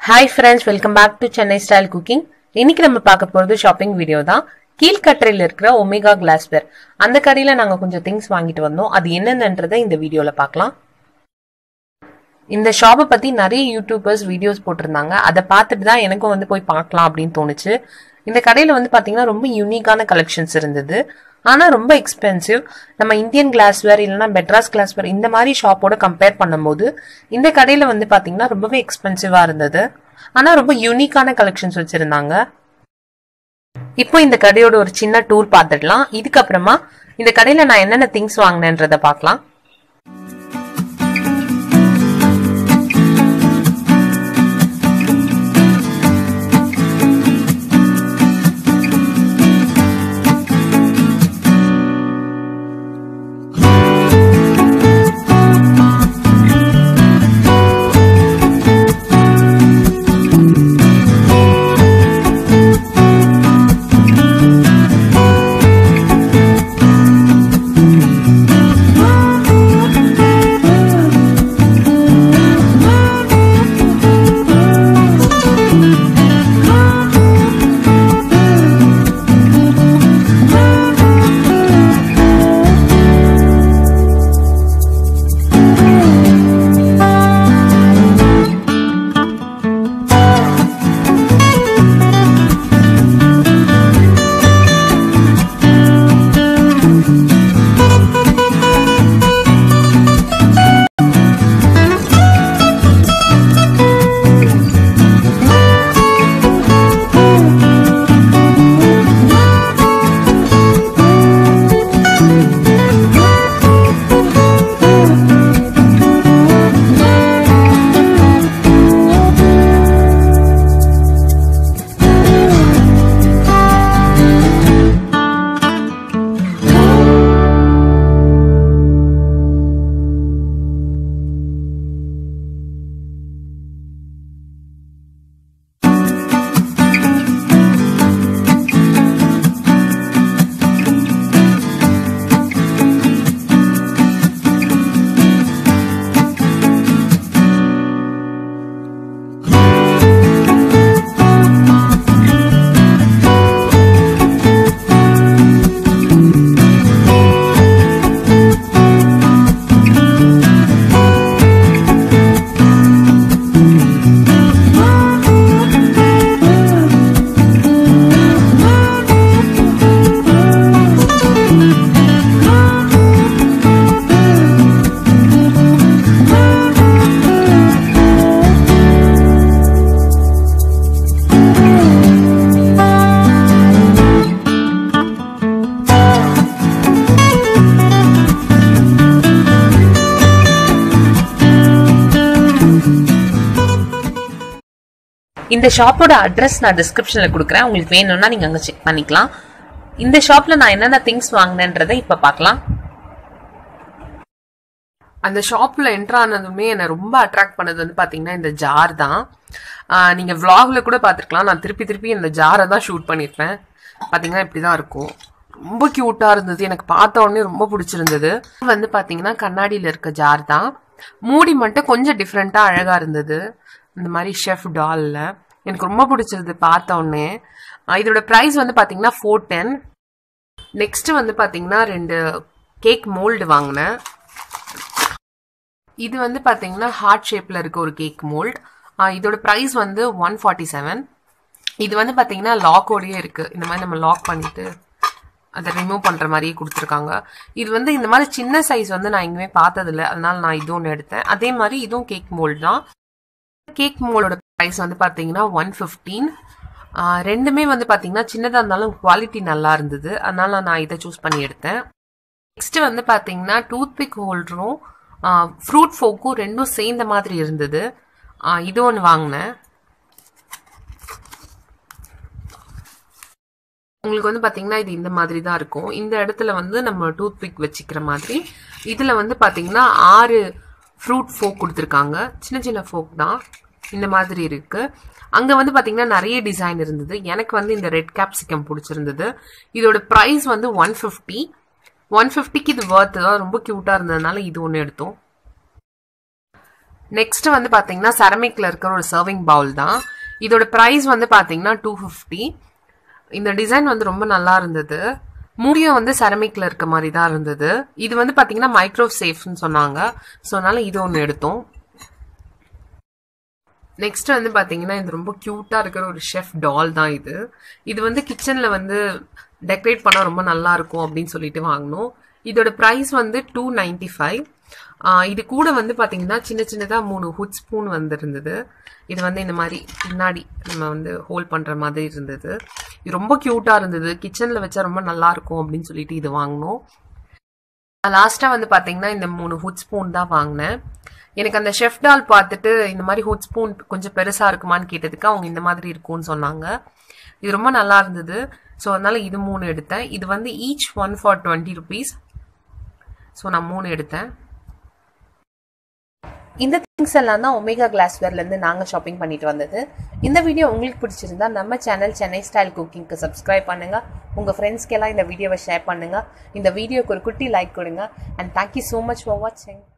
hi friends welcome back to Chennai style cooking இன்னைக்கு நம்ம பார்க்க போறது ஷாப்பிங் வீடியோ தான் கீழ்கட்டறையில் இருக்கிற ஒமேகா கிளாஸ்வேர் அந்த கடையில நாங்க கொஞ்சம் திங்ஸ் வாங்கிட்டு வந்தோம் அது என்னென்னன்றதை இந்த வீடியோல பார்க்கலாம் இந்த ஷாப்பை பத்தி நிறைய யூடியூபர்ஸ் வீடியோஸ் போட்டிருந்தாங்க அதை பார்த்துட்டு தான் எனக்கும் வந்து போய் பார்க்கலாம் அப்படின்னு தோணுச்சு இந்த கடையில வந்து பாத்தீங்கன்னா ரொம்ப யூனிக்கான கலெக்ஷன்ஸ் இருந்தது ஆனா ரொம்ப எக்ஸ்பென்சிவ் நம்ம இந்தியன் கிளாஸ்வேர் இல்லைன்னா மெட்ராஸ் கிளாஸ்வேர் இந்த மாதிரி ஷாப்போட கம்பேர் பண்ணும்போது இந்த கடையில வந்து பாத்தீங்கன்னா ரொம்பவே எக்ஸ்பென்சிவா இருந்தது ஆனா ரொம்ப யூனிக்கான கலெக்ஷன்ஸ் வச்சிருந்தாங்க இப்போ இந்த கடையோட ஒரு சின்ன டூர் பார்த்துடலாம் இதுக்கப்புறமா இந்த கடையில நான் என்னென்ன திங்ஸ் வாங்கினேன்றதை பார்க்கலாம் இந்த ஷாப்போட அட்ரஸ் நான் டிஸ்கிரிப்ஷன்ல கொடுக்குறேன் உங்களுக்கு வேணும்னா நீங்க அங்க செக் பண்ணிக்கலாம் இந்த ஷாப்ல நான் என்னென்ன திங்ஸ் வாங்கினேன்றதை இப்ப பார்க்கலாம் அந்த ஷாப்ல என்ட்ரு ஆனதுமே என்னை ரொம்ப அட்ராக்ட் பண்ணது வந்து பாத்தீங்கன்னா இந்த ஜார் தான் ஆஹ் நீங்க vlogல கூட பார்த்துருக்கலாம் நான் திருப்பி திருப்பி இந்த ஜாரை தான் ஷூட் பண்ணியிருப்பேன் பாத்தீங்கன்னா இப்படிதான் இருக்கும் ரொம்ப கியூட்டா இருந்தது எனக்கு பார்த்த உடனே ரொம்ப பிடிச்சிருந்தது இது வந்து பாத்தீங்கன்னா கண்ணாடியில இருக்க ஜார் தான் மூடி மட்டும் கொஞ்சம் டிஃப்ரெண்டா அழகா இருந்தது இந்த மாதிரி ஷெஃப் டால்ல எனக்கு ரொம்ப பிடிச்சது பார்த்த உடனே ஆஹ் இதோட ப்ரைஸ் வந்து பாத்தீங்கன்னா ஃபோர் டென் நெக்ஸ்ட் வந்து பாத்தீங்கன்னா ரெண்டு கேக் மோல்டு வாங்கினேன் இது வந்து பாத்தீங்கன்னா ஹார்ட் ஷேப்ல இருக்க ஒரு கேக் மோல்ட் இதோட ப்ரைஸ் வந்து ஒன் ஃபார்ட்டி செவன் இது வந்து பாத்தீங்கன்னா லாக்கோடயே இருக்கு இந்த மாதிரி நம்ம லாக் பண்ணிட்டு அதை ரிமூவ் பண்ற மாதிரியே கொடுத்துருக்காங்க இது வந்து இந்த மாதிரி சின்ன சைஸ் வந்து நான் எங்கேயுமே பார்த்ததில்ல அதனால நான் இது ஒன்று எடுத்தேன் அதே மாதிரி இதுவும் கேக் மோல்டு தான் கேக் மோலோட ப்ரைஸ் வந்து பார்த்தீங்கன்னா ஒன் ஃபிஃப்டீன் ரெண்டுமே வந்து பார்த்தீங்கன்னா சின்னதாக இருந்தாலும் குவாலிட்டி நல்லா இருந்தது அதனால நான் இதை சூஸ் பண்ணி எடுத்தேன் நெக்ஸ்ட் வந்து பார்த்தீங்கன்னா டூத் பிக் ஹோல்டரும் ஃப்ரூட் ஃபோக்கும் ரெண்டும் சேர்ந்த மாதிரி இருந்தது ஆஹ் இது ஒன்று வாங்கினேன் உங்களுக்கு வந்து பாத்தீங்கன்னா இது இந்த மாதிரி தான் இருக்கும் இந்த இடத்துல வந்து நம்ம டூத் பிக் வச்சுக்கிற மாதிரி இதுல வந்து பாத்தீங்கன்னா ஆறு ஃப்ரூட் ஃபோக் கொடுத்துருக்காங்க சின்ன சின்ன ஃபோக் தான் இந்த மாதிரி இருக்கு அங்க வந்து பாத்தீங்கன்னா நிறைய டிசைன் இருந்தது எனக்கு வந்து இந்த ரெட் கேப்சிகம் பிடிச்சிருந்தது இதோட ப்ரைஸ் வந்து ஒன் ஃபிஃப்டி ஒன் ஃபிஃப்டிக்கு இது ஒர்த்து தான் ரொம்ப க்யூட்டாக இருந்ததுனால இது ஒன்று எடுத்தோம் நெக்ஸ்ட் வந்து பாத்தீங்கன்னா செரமிக்ல இருக்கிற ஒரு சர்விங் பவுல் தான் இதோட பிரைஸ் வந்து பாத்தீங்கன்னா டூ ஃபிஃப்டி இந்த டிசைன் வந்து ரொம்ப நல்லா இருந்தது மூடியும் வந்து செரமிக்ல இருக்க மாதிரி தான் இருந்தது இது வந்து பாத்தீங்கன்னா மைக்ரோ சேஃப்னு சொன்னாங்க ஸோ அதனால இது ஒன்று எடுத்தோம் நெக்ஸ்ட் வந்து பாத்தீங்கன்னா இது ரொம்ப கியூட்டா இருக்கிற ஒரு ஷெஃப் டால் தான் இது இது வந்து கிச்சன்ல வந்து டெக்கரேட் பண்ணா ரொம்ப நல்லா இருக்கும் அப்படின்னு சொல்லிட்டு வாங்கினோம் இதோட ப்ரைஸ் வந்து டூ நைன்டி ஃபைவ் இது கூட வந்து பாத்தீங்கன்னா சின்ன சின்னதா மூணு ஹுட் ஸ்பூன் வந்து இருந்தது இது வந்து இந்த மாதிரி பின்னாடி நம்ம வந்து ஹோல்ட் பண்ற மாதிரி இருந்தது இது ரொம்ப கியூட்டா இருந்தது கிச்சன்ல வச்சா ரொம்ப நல்லா இருக்கும் அப்படின்னு சொல்லிட்டு இது வாங்கினோம் லாஸ்டா வந்து பாத்தீங்கன்னா இந்த மூணு ஹுட் ஸ்பூன் தான் வாங்கினேன் எனக்கு அந்த ஷெஃப் டால் பார்த்துட்டு இந்த மாதிரி ஹுட் ஸ்பூன் கொஞ்சம் பெருசா இருக்குமான்னு கேட்டதுக்கு அவங்க இந்த மாதிரி இருக்கும்னு சொன்னாங்க இது ரொம்ப நல்லா இருந்தது ஸோ அதனால இது மூணு எடுத்தேன் இது வந்து each one for twenty rupees so நான் மூணு எடுத்தேன் இந்த திங்ஸ் எல்லாம் தான் ஒமேகா கிளாஸ்வேர்லேருந்து நாங்கள் ஷாப்பிங் பண்ணிட்டு வந்தது இந்த வீடியோ உங்களுக்கு பிடிச்சிருந்தா நம்ம சேனல் சென்னை ஸ்டைல் குக்கிங்க்கு சப்ஸ்கிரைப் பண்ணுங்க உங்க ஃப்ரெண்ட்ஸ்க்கெல்லாம் இந்த வீடியோவை ஷேர் பண்ணுங்க இந்த வீடியோக்கு ஒரு குட்டி லைக் கொடுங்க and thank you so much for வாட்சிங்